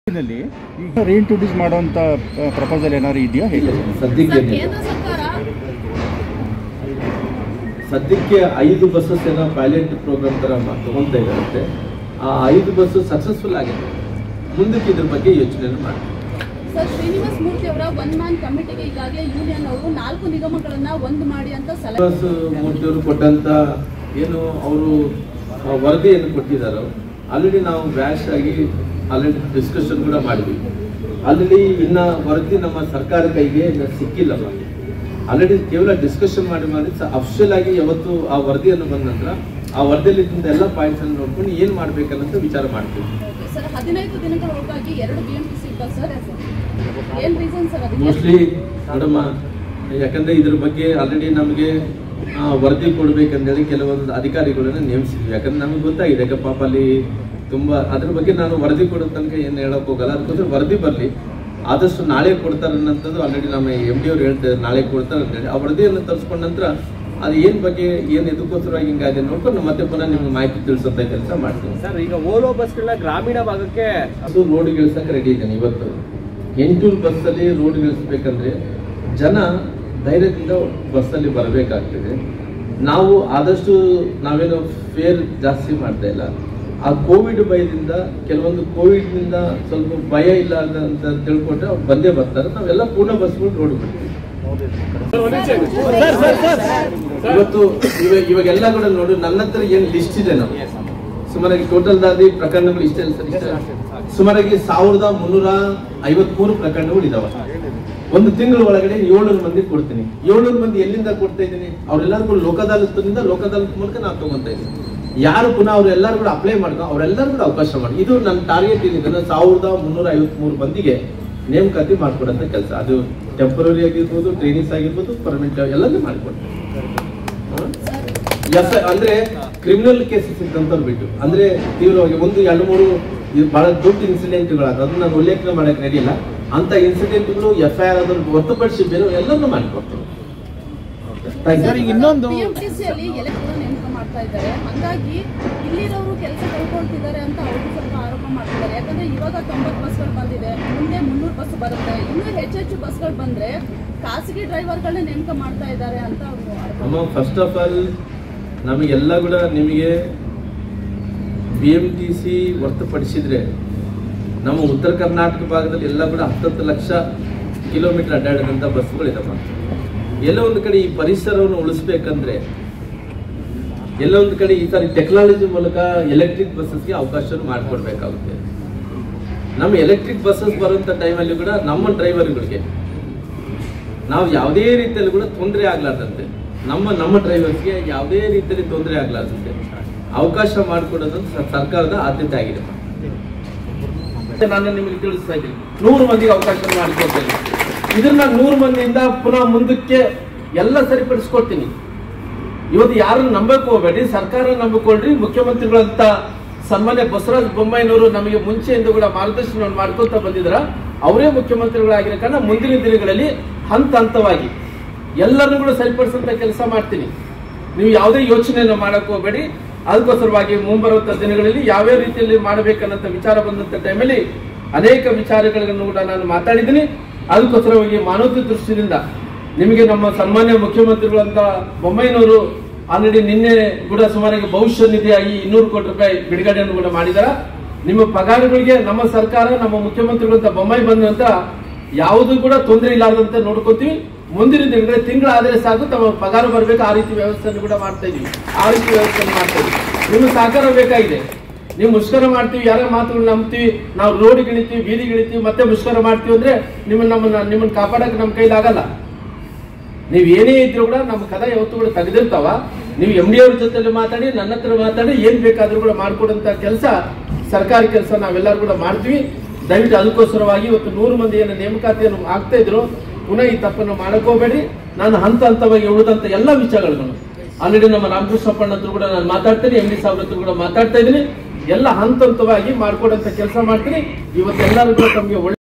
ನಲ್ಲಿ ಈಗ ರೀಇಂಟ್ರೊಡ್ಯೂಸ್ ಮಾಡುವಂತ ಪ್ರಪೋಸಲ್ ಏನಾದ್ರು ಇದೆಯಾ ಹೇಗೆ ಸದ್ಯಕ್ಕೆ ಸರ್, ಏನಿಲ್ಲ. ಕೇಂದ್ರ ಸರ್ಕಾರ ಸದ್ಯಕ್ಕೆ ಐದು ಬಸ್ಸಸ್ ಏನೋ ಪೈಲಟ್ ಪ್ರೋಗ್ರಾಮ್ ತರ ಮಾ- ತಗೊಂತಾ ಇದಾರಂತೆ ಆ ಐದು ಬಸ್ಸು ಸಕ್ಸಸ್ಫುಲ್ ಆಗಿದೆ ಮುಂದಕ್ಕೆ ಇದ್ರ ಬಗ್ಗೆ ಯೋಚನೆ ಮಾಡಿ ಸರ್ ಶ್ರೀನಿವಾಸ್ ಮೂರ್ತಿ ಅವರ ಒನ್ ಮ್ಯಾನ್ ಕಮಿಟಿಗೆ ಈಗಾಗಲೇ ಯೂನಿಯನ್ ಅವರು ನಾಲ್ಕು ನಿಗಮಗಳನ್ನ ಒಂದು ಮಾಡಿ ಅಂತ ಸಲಹೆ ಶ್ರೀನಿವಾಸ ಮೂರ್ತಿಯವರು ಕೊಟ್ಟಂತ ಏನು ಅವರು ವರದಿಯನ್ನು ಕೊಟ್ಟಿದ್ದಾರೋ ಆಲ್ರೆಡಿ ನಾವು ವ್ಯಾಶ್ ಆಗಿ ಆಲ್ರೆಡಿ ಡಿಸ್ಕಷನ್ ಕೂಡ ಮಾಡಿದ್ವಿ ಆಲ್ರೆಡಿ ಇನ್ನ ವರದಿ ನಮ್ಮ ಸರ್ಕಾರ ಕೈಗೆ ಇನ್ನ ಸಿಕ್ಕಿಲ್ಲ ಆಲ್ರೆಡಿ ಕೇವಲ ಡಿಸ್ಕಷನ್ ಮಾಡಿ ಮಾಡಿ ಅಫಿಷಿಯಲ್ ಆಗಿ ಯಾವತ್ತು ಆ ವರದಿಯನ್ನು ಬಂದ ನಂತರ ಆ ವರದಿಯಲ್ಲಿ ಇದ್ದಂತ ಎಲ್ಲ ಪಾಯಿಂಟ್ಸ್ ಅನ್ನು ನೋಡ್ಕೊಂಡು ಏನ್ ಮಾಡ್ಬೇಕನ್ನಂತ ವಿಚಾರ ಮಾಡ್ತೀವಿ ಸರ್ ಹದಿನೈದು ದಿನಗಳ ಒಳಗಾಗಿ ಎರಡು ಬಿಎಂಟಿಸಿ ಬಸ್ ಏನ್ ರೀಸನ್ ಸರ್ ಅದಕ್ಕೆ ಮೋಸ್ಟ್ಲಿ ನೋಡಮ್ಮ ಯಾಕಂದ್ರೆ ಇದ್ರ ಬಗ್ಗೆ ಆಲ್ರೆಡಿ ನಮಗೆ ಆ, ವರದಿ ಕೊಡ್ಬೇಕಂತೇಳಿ ಕೆಲವೊಂದು ಅಧಿಕಾರಿಗಳನ್ನ ನೇಮಿಸಿದ್ವಿ ಯಾಕಂದ್ರೆ ನಮಗೆ ಗೊತ್ತಾಗಿದೆ ಯಾಕೆ ಪಾಪ ಅಲ್ಲಿ ತುಂಬಾ ಅದ್ರ ಬಗ್ಗೆ ನಾನು ವರದಿ ಕೊಡೋ ತನಕ ಏನು ಹೇಳಕ್ ಹೋಗಲ್ಲ ಅದಕ್ಕೋಸ್ಕರ ವರದಿ ಬರಲಿ ಆದಷ್ಟು ನಾಳೆ ಕೊಡ್ತಾರೆ ಅನ್ನೋಂಥದ್ದು ಆಲ್ರೆಡಿ ನಮ್ಮ ಎಮ್ ಡಿ ಅವ್ರು ಹೇಳ್ತಾರೆ ನಾಳೆ ಕೊಡ್ತಾರೆ ಅಂತೇಳಿ ಆ ವರದಿಯನ್ನು ತರಿಸ್ಕೊಂಡ ನಂತರ ಅದು ಏನ್ ಬಗ್ಗೆ ಏನ್ ಎದಕ್ಕೋಸ್ಕರವಾಗಿ ಹಿಂಗಾಗಿದೆ ನೋಡ್ಕೊಂಡು ಮತ್ತೆ ಪುನಃ ನಿಮ್ಗೆ ಮಾಹಿತಿ ತಿಳಿಸಂತ ಕೆಲಸ ಮಾಡ್ತೀನಿ ಸರ್ ಈಗ ಓಲೋ ಬಸ್ಗಳನ್ನ ಗ್ರಾಮೀಣ ಭಾಗಕ್ಕೆ ಅದು ರೋಡ್ ಇಳಿಸಕ್ಕೆ ರೆಡಿ ಇದ್ದೇನೆ ಇವತ್ತು ಎಂಟು ಬಸ್ಸಲ್ಲಿ ರೋಡ್ ಇಳಿಸ್ಬೇಕಂದ್ರೆ ಜನ ಧೈರ್ಯದಿಂದ ಬಸ್ಸಲ್ಲಿ ಬರಬೇಕಾಗ್ತದೆ ನಾವು ಆದಷ್ಟು ನಾವೇನು ಫೇರ್ ಜಾಸ್ತಿ ಮಾಡ್ತಾ ಇಲ್ಲ ಆ ಕೋವಿಡ್ ಭಯದಿಂದ ಕೆಲವೊಂದು ಕೋವಿಡ್ನಿಂದ ಸ್ವಲ್ಪ ಭಯ ಇಲ್ಲ ಅಂತ ತಿಳ್ಕೊಂಡ್ರೆ ಅವ್ರು ಬಂದೇ ಬರ್ತಾರೆ ನಾವೆಲ್ಲ ಪೂರ್ಣ ಬಸ್ಗಳು ರೋಡ್ ಬಿಡ್ತೀವಿ ಇವತ್ತು ಇವಾಗ ಇವಾಗೆಲ್ಲ ಕೂಡ ನೋಡಿ ನನ್ನ ಹತ್ರ ಏನ್ ಲಿಸ್ಟ್ ಇದೆ ನಾವು ಸುಮಾರಾಗಿ ಟೋಟಲ್ ದಾದಿ ಪ್ರಕರಣಗಳು ಇಷ್ಟೇ ಅಲ್ಲ ಸರ್ ಇಷ್ಟೇ ಸುಮಾರಾಗಿ ಸಾವಿರದ ಮುನ್ನೂರ ಐವತ್ಮೂರು ಪ್ರಕರಣಗಳು ಇದಾವೆ ಒಂದು ತಿಂಗಳ ಒಳಗಡೆ ಏಳ್ನೂರು ಮಂದಿ ಕೊಡ್ತೀನಿ ಏಳ್ನೂರು ಮಂದಿ ಎಲ್ಲಿಂದ ಕೊಡ್ತಾ ಇದ್ದೀನಿ ಅವರೆಲ್ಲರಿಗೂ ಲೋಕದಾಲತ್ನಿಂದ ಲೋಕದಾಲತ್ ಮೂಲಕ ನಾನು ತಗೊಂತಾ ಇದ್ದೀನಿ ಯಾರು ಪುನಃ ಅವರೆಲ್ಲರೂ ಕೂಡ ಅಪ್ಲೈ ಮಾಡ್ಕೊ ಅವರೆಲ್ಲರೂ ಕೂಡ ಅವಕಾಶ ಮಾಡಿ ಇದು ನನ್ನ ಟಾರ್ಗೆಟ್ ಏನಿದೆ ಸಾವಿರದ ಮುನ್ನೂರ ಐವತ್ಮೂರು ಮಂದಿಗೆ ನೇಮಕಾತಿ ಮಾಡ್ಕೊಡಂತ ಕೆಲಸ ಅದು ಟೆಂಪರರಿ ಆಗಿರ್ಬೋದು ಟ್ರೈನಿಂಗ್ಸ್ ಆಗಿರ್ಬೋದು ಪರ್ಮನೆಂಟ್ ಎಲ್ಲದೂ ಮಾಡಿಕೊಡ್ತೀನಿ ಹ್ಮ್? ಎಫ್ ಅಂದ್ರೆ ಕ್ರಿಮಿನಲ್ ಕೇಸಸ್ ಇದ್ದಂತವ್ರು ಬಿಟ್ಟು ಅಂದ್ರೆ ತೀವ್ರವಾಗಿ ಒಂದು ಎರಡು ಮೂರು ಇದು ಬಹಳ ದೊಡ್ಡ ಇನ್ಸಿಡೆಂಟ್ಗಳಾದ ಅದನ್ನ ನಾನು ಉಲ್ಲೇಖ ಮಾಡಕ್ ರೆಡಿ ಇಲ್ಲ ಅಂತ ಇನ್ಸಿಡೆಂಟ್ಗಳು ಎಫ್ ಐ ಆರ್ ಅದನ್ನು ಹೊರತುಪಡಿಸಿ ಬೇರೆ ಎಲ್ಲರನ್ನೂ ಮಾಡಿಕೊಡ್ತೀನಿ Thank you. ಇನ್ನೊಂದು ಬಿಎಂಟಿಸಿ ಅಲ್ಲಿ ಎಲೆಕ್ಟ್ರಾನ್ ನೇಮಕ ಮಾಡ್ತಾ ಇದ್ದಾರೆ ಹಾಗಾಗಿ ಇಲ್ಲಿರೋರು ಕೆಲಸ ಕಳ್ಕೊಳ್ತಿದ್ದಾರೆ ಅಂತ ಅವರು ಸ್ವಲ್ಪ ಆರೋಪ ಮಾಡ್ತಿದ್ದಾರೆ ಯಾಕಂದ್ರೆ ಇವಾಗ ತೊಂಬತ್ತು ಬಸ್ಗಳು ಬಂದಿದೆ ಮುಂದೆ ಮುನ್ನೂರು ಬಸ್ ಬರುತ್ತೆ ಇನ್ನೂ ಹೆಚ್ಚೆಚ್ಚು ಬಸ್ಗಳು ಬಂದ್ರೆ ಖಾಸಗಿ ಡ್ರೈವರ್ಗಳನ್ನೇ ನೇಮಕ ಮಾಡ್ತಾ ಇದ್ದಾರೆ ಅಂತ ಅವರು ಆರೋಪ ಅಮ್ಮ ಫಸ್ಟ್ ಆಫ್ ಆಲ್ ನಮಗೆಲ್ಲ ಕೂಡ ನಿಮಗೆ ಬಿ ಎಂ ಟಿ ಸಿ ಹೊರತುಪಡಿಸಿದ್ರೆ ನಮ್ಮ ಉತ್ತರ ಕರ್ನಾಟಕ ಭಾಗದಲ್ಲಿ ಎಲ್ಲ ಕೂಡ ಹತ್ತತ್ತು ಲಕ್ಷ ಕಿಲೋಮೀಟರ್ ಅಡ್ಡಾಡಿದಂಥ ಬಸ್ಗಳಿದಾವೆ ಎಲ್ಲ ಒಂದು ಕಡೆ ಈ ಪರಿಸರವನ್ನು ಉಳಿಸ್ಬೇಕಂದ್ರೆ ಎಲ್ಲ ಒಂದು ಕಡೆ ಈ ತರ ಟೆಕ್ನಾಲಜಿ ಮೂಲಕ ಎಲೆಕ್ಟ್ರಿಕ್ ಬಸ್ಸಸ್ಗೆ ಅವಕಾಶ ಮಾಡಿಕೊಡ್ಬೇಕಾಗುತ್ತೆ ನಮ್ಮ ಎಲೆಕ್ಟ್ರಿಕ್ ಬಸ್ಸಸ್ ಬರುವಂಥ ಟೈಮಲ್ಲಿ ಕೂಡ ನಮ್ಮ ಡ್ರೈವರ್ಗಳಿಗೆ ನಾವು ಯಾವುದೇ ರೀತಿಯಲ್ಲಿ ಕೂಡ ತೊಂದರೆ ಆಗ್ಲಾರ್ದಂತೆ ನಮ್ಮ ನಮ್ಮ ಡ್ರೈವರ್ಸ್ಗೆ ಯಾವುದೇ ರೀತಿಯಲ್ಲಿ ತೊಂದರೆ ಆಗ್ಲಾರ್ದಂತೆ ಅವಕಾಶ ಮಾಡಿಕೊಡೋದು ಸ- ಸರ್ಕಾರದ ಆದ್ಯತೆ ಆಗಿದೆ ಮತ್ತೆ ನಾನು ನಿಮಗೆ ತಿಳಿಸ್ತಾ ಇದ್ದೀನಿ ನೂರು ಮಂದಿಗೆ ಅವಕಾಶ ಮಾಡಿಕೊಡ್ತೇನೆ ಇದನ್ನ ನೂರು ಮಂದಿಯಿಂದ ಪುನಃ ಮುಂದಕ್ಕೆ ಎಲ್ಲ ಸರಿಪಡಿಸ್ಕೊಡ್ತೀನಿ ಇವತ್ತು ಯಾರನ್ನು ನಂಬಕ್ ಹೋಗಬೇಡಿ ಸರ್ಕಾರ ನಂಬಿಕೊಳ್ಳ್ರಿ ಮುಖ್ಯಮಂತ್ರಿಗಳಂತ ಸನ್ಮಾನ್ಯ ಬಸವರಾಜ ಬೊಮ್ಮಾಯಿನವರು ನಮಗೆ ಮುಂಚೆಯಿಂದ ಕೂಡ ಮಾರ್ಗದರ್ಶನ ಮಾಡ್ಕೊತ ಬಂದಿದ್ರ ಅವರೇ ಮುಖ್ಯಮಂತ್ರಿಗಳಾಗಿರೋ ಕಾರಣ ಮುಂದಿನ ದಿನಗಳಲ್ಲಿ ಹಂತ ಹಂತವಾಗಿ ಎಲ್ಲರನ್ನು ಕೂಡ ಸರಿಪಡಿಸಂತ ಕೆಲಸ ಮಾಡ್ತೀನಿ ನೀವು ಯಾವುದೇ ಯೋಚನೆಯನ್ನು ಮಾಡಕ್ ಹೋಗಬೇಡಿ ಅದಕ್ಕೋಸ್ಕರವಾಗಿ ಮುಂಬರುವಂತ ದಿನಗಳಲ್ಲಿ ಯಾವ್ಯಾವ ರೀತಿಯಲ್ಲಿ ಮಾಡಬೇಕನ್ನಂತ ವಿಚಾರ ಬಂದಂತ ಟೈಮಲ್ಲಿ ಅನೇಕ ವಿಚಾರಗಳನ್ನು ಕೂಡ ನಾನು ಮಾತಾಡಿದ್ದೀನಿ ಅದಕ್ಕೋಸ್ಕರವಾಗಿ ಮಾನವತೆ ದೃಷ್ಟಿಯಿಂದ ನಿಮಗೆ ನಮ್ಮ ಸನ್ಮಾನ್ಯ ಮುಖ್ಯಮಂತ್ರಿಗಳು ಅಂತ ಬೊಮ್ಮಾಯಿನವರು ಆಲ್ರೆಡಿ ನಿನ್ನೆ ಕೂಡ ಸುಮಾರಾಗಿ ಭವಿಷ್ಯ ನಿಧಿಯಾಗಿ ಇನ್ನೂರು ಕೋಟಿ ರೂಪಾಯಿ ಬಿಡುಗಡೆಯನ್ನು ಕೂಡ ಮಾಡಿದಾರ ನಿಮ್ಮ ಪಗಾರಗಳಿಗೆ ನಮ್ಮ ಸರ್ಕಾರ ನಮ್ಮ ಮುಖ್ಯಮಂತ್ರಿಗಳು ಅಂತ ಬೊಮ್ಮಾಯಿ ಬಂದಂತ ಯಾವುದು ಕೂಡ ತೊಂದರೆ ಇಲ್ಲಾರ್ದಂತೆ ನೋಡ್ಕೋತೀವಿ ಮುಂದಿನ ದಿನಗಳಲ್ಲಿ ತಿಂಗಳ ಆದರೆ ಸಾಕು ತಮ್ಮ ಪಗಾರ ಬರಬೇಕು ಆ ರೀತಿ ವ್ಯವಸ್ಥೆಯನ್ನು ಕೂಡ ಮಾಡ್ತಾ ಇದೀವಿ ಆ ರೀತಿ ವ್ಯವಸ್ಥೆಯನ್ನು ಮಾಡ್ತಾ ಇದೀವಿ ನಿಮ್ಮ ಸಹಕಾರ ಬೇಕಾಗಿದೆ ನೀವು ಮುಷ್ಕರ ಮಾಡ್ತೀವಿ ಯಾರ ಮಾತುಗಳು ನಂಬ್ತೀವಿ ನಾವು ರೋಡ್ ಇಳಿತೀವಿ ಬೀದಿ ಇಳಿತೀವಿ ಮತ್ತೆ ಮುಷ್ಕರ ಮಾಡ್ತೀವಿ ಅಂದ್ರೆ ನಿಮ್ಮನ್ನ ನಮ್ಮನ್ನ ನಿಮ್ಮನ್ನ ಕಾಪಾಡಕ್ ನಮ್ಮ ಕೈಲಾಗಲ್ಲ ನೀವು ಏನೇ ಇದ್ರೂ ಕೂಡ ನಮ್ಮ ಕದ ಯಾವತ್ತೂ ಕೂಡ ತೆಗೆದಿರ್ತಾವ ನೀವು ಎಂ ಡಿ ಅವ್ರ ಜೊತೆಲಿ ಮಾತಾಡಿ ನನ್ನ ಹತ್ರ ಮಾತಾಡಿ ಏನ್ ಬೇಕಾದ್ರೂ ಕೂಡ ಮಾಡ್ಕೊಡಂತ ಕೆಲಸ ಸರ್ಕಾರಿ ಕೆಲಸ ನಾವೆಲ್ಲರೂ ಕೂಡ ಮಾಡ್ತೀವಿ ದಯವಿಟ್ಟು ಅದಕ್ಕೋಸ್ಕರವಾಗಿ ಇವತ್ತು ನೂರು ಮಂದಿಯನ್ನು ನೇಮಕಾತಿಯನ್ನು ಆಗ್ತಾ ಇದ್ರು ಪುನಃ ಈ ತಪ್ಪನ್ನು ಮಾಡಕ್ ಹೋಗ್ಬೇಡಿ ನಾನು ಹಂತ ಹಂತವಾಗಿ ಉಳಿದಂತ ಎಲ್ಲ ವಿಷಯಗಳನ್ನು ಆಲ್ರೆಡಿ ನಮ್ಮ ರಾಮಕೃಷ್ಣಪ್ಪಣ್ಣ ಹತ್ರ ಕೂಡ ನಾನು ಮಾತಾಡ್ತೀನಿ ಎಂ ಡಿ ಸಾಹೇಬ್ರ ಹತ್ರ ಕೂಡ ಮಾತಾಡ್ತಾ ಇದ್ದೀನಿ ಎಲ್ಲ ಹಂತ ಹಂತವಾಗಿ ಮಾಡ್ಕೊಡಂತ ಕೆಲಸ ಮಾಡ್ತೀನಿ ಇವತ್ತೆಲ್ಲರೂ ಕೂಡ ತಮಗೆ ಒಳ್ಳೆ